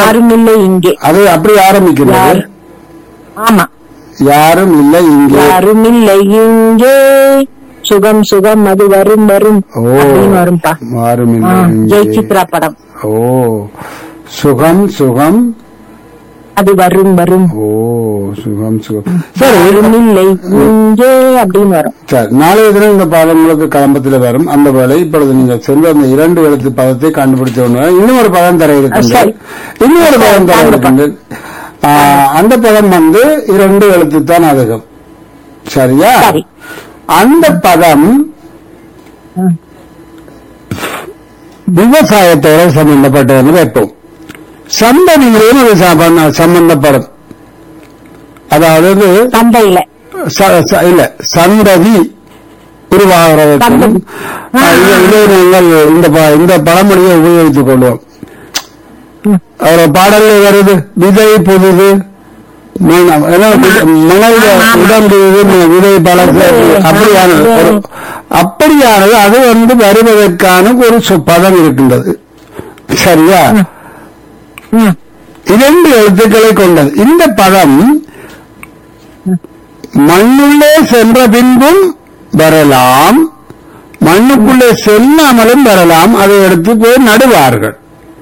ஆரம்- யாரும் இல்லை இங்கே அது அப்படி ஆரம்பிக்கிறது யார்? ஆமா யாரும் இல்லை இங்கே யாரும் இல்லை இங்கே சுகம் சுகம் அது வரும் வரும் ஓ அப்படின்னு வரும்பா யாரும் ஆ, இல்லை இங்கே. ஜெய் சித்ரா படம் ஓ சுகம் சுகம் அது வரும் வரும் ஓ சுகம் சுகம் சரி யாரும் இல்லை இங்கே அப்படின்னு வரும் சரி நாளைய தினம் இந்த பாடம் உங்களுக்கு கலம்பத்தில் வரும் அந்த வேலை இப்பொழுது நீங்க செல்வ அந்த இரண்டு எழுத்து பதத்தை கண்டுபிடிச்ச உடனே இன்னும் ஒரு பதம் தர இருக்கின்றது சரி. இன்னும் ஒரு பதம் தர இருக்கின்றது ஆ, அந்த பதம் வந்து இரண்டு எழுத்து தான் அதிகம் சரியா சரி. அந்த பதம் ம். விவசாயத்தோட சம்பந்தப்பட்டதுன்னு வைப்போம் சந்ததியிலேயும் அது சம்பந்த- சம்பந்தப்படும் அதாவது சந்தையில ச- ச- இல்ல சந்ததி உருவாகிறதற்கும் சந்ததி. ஆ, இதை இதை நாங்கள் இந்த ப- இந்த பழமொழியை உபயோகித்துக் கொள்வோம் ம். அவர் பாடல்ல வருது விதை புதுது மண- ஏன்னா வித- மணவித இடம் புதுது ம- விதை பழசு அப்படியானது ஒரு அப்படியானது அது வந்து வருவதற்கான ஒரு சொ- பதம் இருக்கின்றது சரியா ம். இரண்டு எழுத்துக்களை கொண்டது இந்த பதம் மண்ணுள்ளே சென்ற பின்பும் வரலாம் மண்ணுக்குள்ளே செல்லாமலும் வரலாம் அதை எடுத்து போய் நடுவார்கள்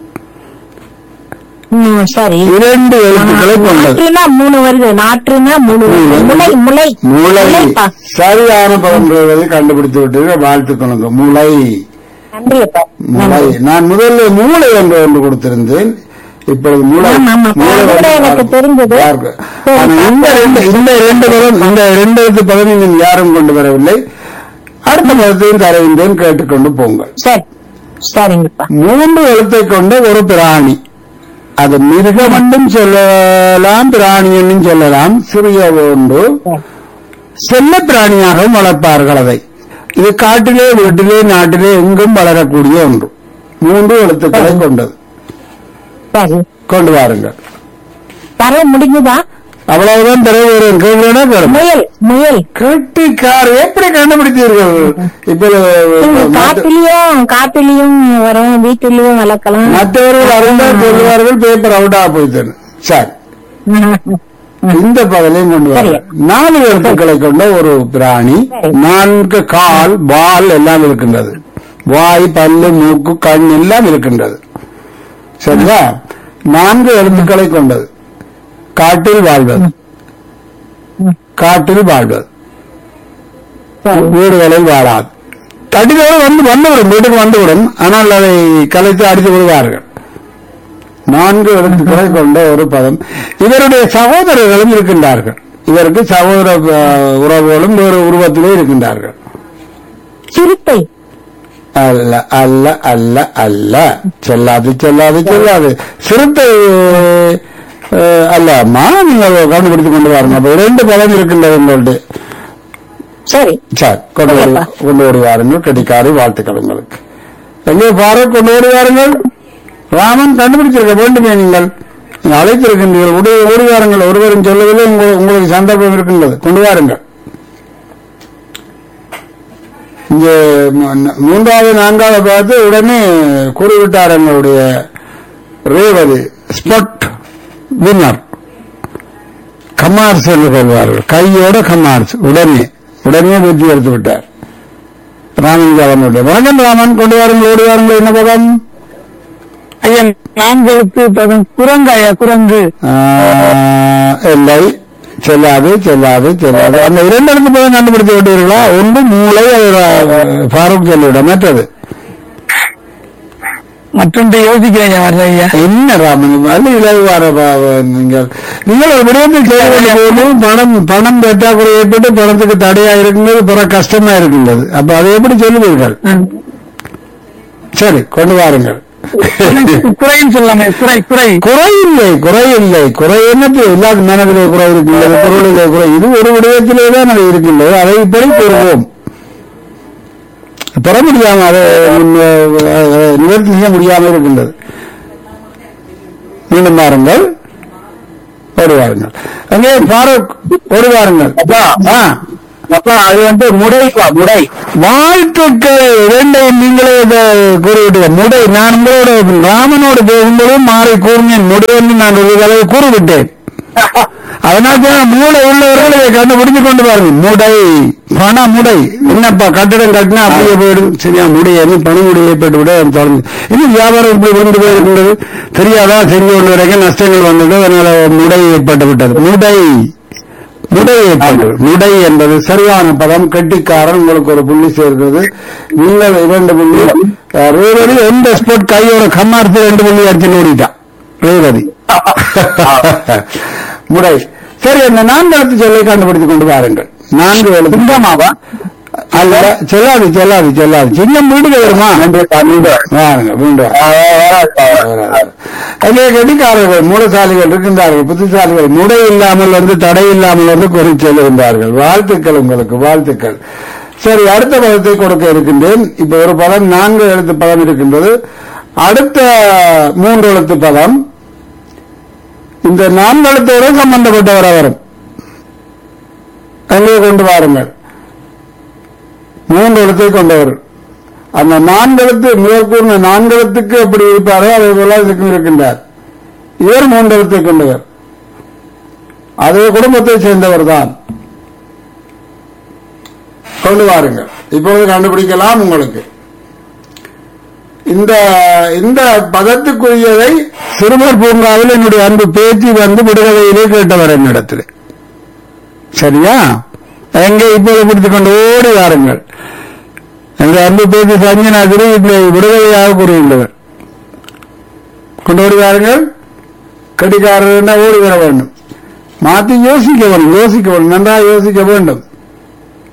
ம், சரி இரண்டு எழுத்துக்களை கொண்டது நாற்றுனா மூணு வருது நாற்றுனா மூணு வருது. முளை முளை முளை முளைப்பா. சரியான பதம் பெறுவதை கண்டுபிடித்து விட்டீர்கள் வாழ்த்துக்கணுங்க முளை நன்றி அப்பா முளை நான் முதல்ல மூளை என்று ஒன்று கொடுத்திருந்தேன் இப்பொழுது மூளை ஆமா, ஆமா. மூளை மூளை வந்து எனக்கு தெரிஞ்சது. பார்க்க. ஆனா இந்த ரெண்டு இந்த ரெண்டு பதம் இந்த ரெண்டு எழுத்து பதம் இன்னும் யாரும் கொண்டு வரவில்லை அடுத்த பதத்தையும் தருகின்றேன் கேட்டுக்கொண்டு போங்கள் சரி சரிங்கப்பா மூன்று எழுத்தை கொண்ட ஒரு பிராணி அது மிருகம் என்றும் சொல்லலாம் பிராணி என்றும் சொல்லலாம் சிறிய ஒன்று சரி. செல்ல பிராணியாகவும் வளர்ப்பார்கள் அதை இது காட்டிலே வீட்டிலே நாட்டிலே எங்கும் வளரக்கூடிய ஒன்று மூன்று எழுத்துக்களை கொண்டது சரி கொண்டு வாருங்கள் தர முடிஞ்சுதா அவ்வளவுதான் தலைவர் கேட்கிறேன்னா கேளுங்க. முயல் முயல் கெட்டிக்கார் எப்படி கண்டுபிடித்தீர்கள் இப்ப மற்ற- காட்டுலயும் காட்டுலயும் வரும் வீட்டுலயும் வளர்க்கலாம் மற்றவர்கள் அறிந்தால் சொல்லுவார்கள் பேப்பர் அவுட்டா போயிட்டேன் சரி இந்த பகலையும் கொண்டு வர சரி. நாலு எழுத்துக்களை கொண்ட ஒரு பிராணி சரி. நான்கு கால் வால் எல்லாம் இருக்கின்றது வாய் பல்லு மூக்கு கண் எல்லாம் இருக்கின்றது சரியா நான்கு எழுத்துக்களை கொண்டது காட்டில் வாழ்வது ம். காட்டில் வாழ்வது சரி. வீடுகளில் வாழாது கடிதோடு வந்து வந்துவிடும் வீட்டுக்கு வந்துவிடும் ஆனால் அதை கலைத்து அடித்து விடுவார்கள் நான்கு எழுத்துக்களை கொண்ட ஒரு பதம் இவருடைய சகோதரர்களும் இருக்கின்றார்கள் இவருக்கு சகோதர அஹ், உறவுகளும் வேறு உருவத்திலே இருக்கின்றார்கள் சிறுத்தை அல்ல அல்ல அல்ல அல்ல செல்லாது செல்லாது செல்லாது சிறுத்தை அஹ், அல்ல அம்மா நீங்கள் கண்டுபிடித்துக் கொண்டு வாருங்க அப்ப இரண்டு பதம் இருக்கின்றது உங்கள்ட்ட சரி சரி கொண்டு வரு கொண்டு வருவாருங்கள் கடிக்காரி வாழ்த்துக்கள் உங்களுக்கு எங்கே பாரு கொண்டு வருவாருங்கள் ராமன் கண்டுபிடிச்சிருக்க வேண்டுமே நீங்கள் நீங்கள் அழைத்திருக்கின்றீர்கள் உடைய ஓடி வாருங்கள் ஒருவரும் சொல்லவில்லை உங்க- உங்களுக்கு சந்தர்ப்பம் இருக்கின்றது கொண்டு வாருங்கள் இங்கே ம- மூன்றாவது நான்காவது பார்த்து உடனே கூறிவிட்டார் எங்களுடைய ரேவதி ஸ்பட் வின்னர் கமார்ஸ் என்று சொல்வார்கள் கையோட கமார்ஸ் உடனே உடனே வெற்றி எடுத்து விட்டார் ராமன் அவனுடைய வணக்கம் ராமன் கொண்டு வாருங்கள் ஓடி வாருங்கள் என்ன பதம் ஐயா நான்களுக்கு பதம் குரங்காயா குரங்கு ஆஹ், இல்லை செல்லாது செல்லாது செல்லாது அந்த இரண்டு இடத்து பதம் கண்டுபிடித்து விட்டீர்களா ஒன்று மூளை அது ஃபாரூக் சொல்லிவிட மற்றது மற்றொன்று யோசிக்கிறேன் ஐயா என்ன ராமன் அது இலகுவார பா- நீங்கள் நீங்கள் ஒரு விடயத்தில் செய்ய போது பணம் பணம் பற்றாக்குறை ஏற்பட்டு பணத்துக்கு தடையா இருக்கின்றது பிற கஷ்டமா இருக்கின்றது அப்ப அதை எப்படி சொல்லுவீர்கள் சரி கொண்டு வாருங்கள் குறைன்னு சொல்லாமே குறை குறை குறை இல்லை குறை இல்லை குறை என்னது எல்லா மனதிலே குறை இருக்கின்றது பொருளிலே குறை இது ஒரு விடயத்திலே தான் அது இருக்கின்றது அதை இப்படி கூறுவோம் பெற முடியாம அதை அஹ், நிவர்த்தி செய்ய முடியாமல் இருக்கின்றது மீண்டும் வாருங்கள் ஓடி வாருங்கள் அங்கே ஃபாரூக் ஓடி வாருங்கள் ஆ அப்பா அது வந்து முடைப்பா முடை வாழ்த்துக்கள் இரண்டையும் நீங்களே இதை கூறிவிட்டீர்கள் முடை நான் உங்களோட ராமனோடு பேசும்போது மாறி கூறினேன் முடை என்று நான் ஒரு தடவை கூறிவிட்டேன் அதனால் தான் மூளை உள்ளவர்கள் இதை கண்டுபிடிச்சு கொண்டு பாருங்க முடை பண முடை என்னப்பா கட்டிடம் கட்டினா அப்படியே போயிடும் சரியா முடியாது பணமுடி ஏற்பட்டு விட அது தொடர்ந்து இன்னும் வியாபாரம் இப்படி கொண்டு போயிருக்கின்றது தெரியாதா செஞ்சு கொண்டு வரைக்கும் நஷ்டங்கள் வந்தது அதனால முடை ஏற்பட்டு விட்டது முடை முடை ஏற்பட்டது முடை என்பது சரியான பதம் கெட்டிக்காரன் உங்களுக்கு ஒரு புள்ளி சேர்க்கிறது நீங்கள் இரண்டு புள்ளி அஹ், ரேவதி எந்த ஸ்போர்ட் கையோட கம்மாரத்தில் ரெண்டு புள்ளி அடிச்சு ஓடிட்டான் ரேவதி முடை சரி அந்த நான்கு எழுத்து சொல்லை கண்டுபிடித்துக் கொண்டு வாருங்கள் நான்கு எழுத்து சிங்கமாவா அல்ல செல்லாது செல்லாது செல்லாது சிங்கம் வீடு வருமா வாருங்க மீண்டும் அதே கடிகாரர்கள் மூலசாலிகள் இருக்கின்றார்கள் புத்திசாலிகள் முடை இல்லாமல் வந்து தடை இல்லாமல் வந்து குறி செல்கின்றார்கள் வாழ்த்துக்கள் உங்களுக்கு வாழ்த்துக்கள் சரி அடுத்த பதத்தை கொடுக்க இருக்கின்றேன் இப்ப ஒரு பதம் நான்கு எழுத்து பதம் இருக்கின்றது அடுத்த மூன்று எழுத்து பதம் இந்த நான்கு எழுத்தோட சம்பந்தப்பட்டவராக வரும் அங்கே கொண்டு வாருங்கள் மூன்று எழுத்தை கொண்டவர் அந்த நான்கெழுத்து முதல் கூர்ந்த நான்கெழுத்துக்கு எப்படி இருப்பாரோ அதே போல இதுக்கும் இருக்கின்றார் இவர் மூன்று எழுத்தை கொண்டவர் அதே குடும்பத்தை சேர்ந்தவர் தான் கொண்டு வாருங்கள் இப்பொழுது கண்டுபிடிக்கலாம் உங்களுக்கு இந்த இந்த பதத்துக்குரியதை சிறுவர் பூங்காவில் என்னுடைய அன்பு பேச்சு வந்து விடுகதையிலே கேட்டவர் என்னிடத்தில் சரியா எங்கே இப்போது பிடித்துக் கொண்டு ஓடி வாருங்கள் எங்க அன்பு பேச்சு சஞ்சனாதிரி இந்த விடுதலையாக கூறியுள்ளவர் கொண்டு ஓடி வாருங்கள் கடிகாரர் ஓடி வர வேண்டும் மாற்றி யோசிக்க வேண்டும் யோசிக்க வேண்டும் நன்றாக யோசிக்க வேண்டும்